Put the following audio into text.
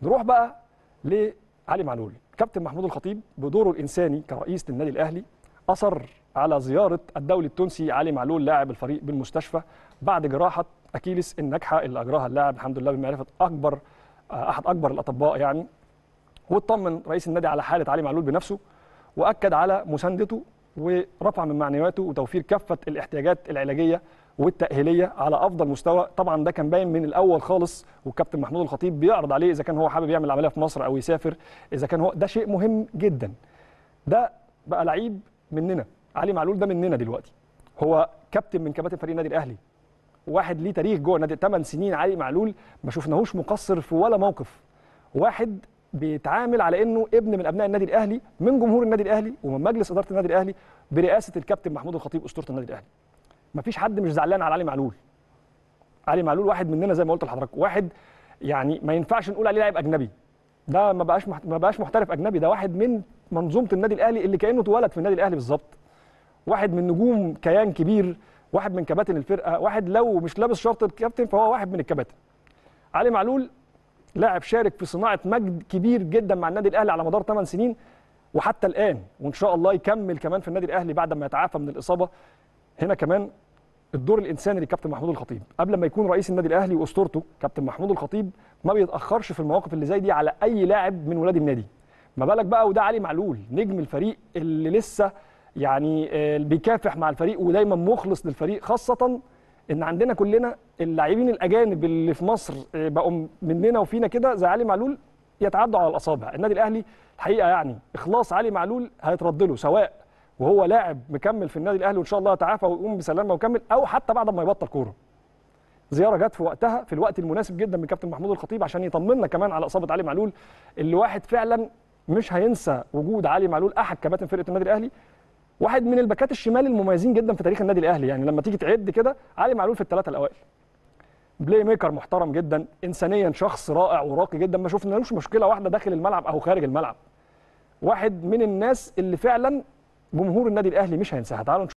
نروح بقى لعلي معلول كابتن محمود الخطيب بدوره الانساني كرئيس للنادي الاهلي اصر على زياره الدولي التونسي علي معلول لاعب الفريق بالمستشفى بعد جراحه اكيلس الناجحه اللي اجراها اللاعب الحمد لله بمعرفه اكبر احد اكبر الاطباء يعني واطمن رئيس النادي على حاله علي معلول بنفسه واكد على مساندته ورفع من معنوياته وتوفير كافه الاحتياجات العلاجيه والتاهيليه على افضل مستوى طبعا ده كان باين من الاول خالص والكابتن محمود الخطيب بيعرض عليه اذا كان هو حابب يعمل عمليه في مصر او يسافر اذا كان هو ده شيء مهم جدا ده بقى لعيب مننا علي معلول ده مننا دلوقتي هو كابتن من كباتن فريق النادي الاهلي واحد ليه تاريخ جوه النادي 8 سنين علي معلول ما شفناهوش مقصر في ولا موقف واحد بيتعامل على انه ابن من ابناء النادي الاهلي من جمهور النادي الاهلي ومن مجلس اداره النادي الاهلي برئاسه الكابتن محمود الخطيب اسطوره النادي الاهلي مفيش حد مش زعلان على علي معلول علي معلول واحد مننا زي ما قلت لحضرتك واحد يعني ما ينفعش نقول عليه لاعب اجنبي ده ما بقاش ما بقاش محترف اجنبي ده واحد من منظومه النادي الاهلي اللي كانه اتولد في النادي الاهلي بالظبط واحد من نجوم كيان كبير واحد من كباتن الفرقه واحد لو مش لابس شرط الكابتن فهو واحد من الكباتن علي معلول لاعب شارك في صناعه مجد كبير جدا مع النادي الاهلي على مدار 8 سنين وحتى الان وان شاء الله يكمل كمان في النادي الاهلي بعد ما يتعافى من الاصابه هنا كمان الدور الانساني لكابتن محمود الخطيب قبل ما يكون رئيس النادي الاهلي واسطورته كابتن محمود الخطيب ما بيتاخرش في المواقف اللي زي دي على اي لاعب من ولاد النادي ما بالك بقى وده علي معلول نجم الفريق اللي لسه يعني بيكافح مع الفريق ودايما مخلص للفريق خاصه ان عندنا كلنا اللاعبين الاجانب اللي في مصر بقوا مننا وفينا كده زي علي معلول يتعدوا على الاصابع النادي الاهلي الحقيقه يعني اخلاص علي معلول هيترد له سواء وهو لاعب مكمل في النادي الاهلي وان شاء الله يتعافى ويقوم بسلامه ويكمل او حتى بعد ما يبطل كوره زياره جت في وقتها في الوقت المناسب جدا من كابتن محمود الخطيب عشان يطمنا كمان على اصابه علي معلول اللي واحد فعلا مش هينسى وجود علي معلول احد كباتن فرقه النادي الاهلي واحد من الباكات الشمال المميزين جدا في تاريخ النادي الاهلي يعني لما تيجي تعد كده علي معلول في الثلاثه الاوائل بلاي ميكر محترم جدا انسانيا شخص رائع وراقي جدا ما شفنالوش مشكله واحده داخل الملعب او خارج الملعب واحد من الناس اللي فعلا جمهور النادي الاهلي مش هينساها تعالوا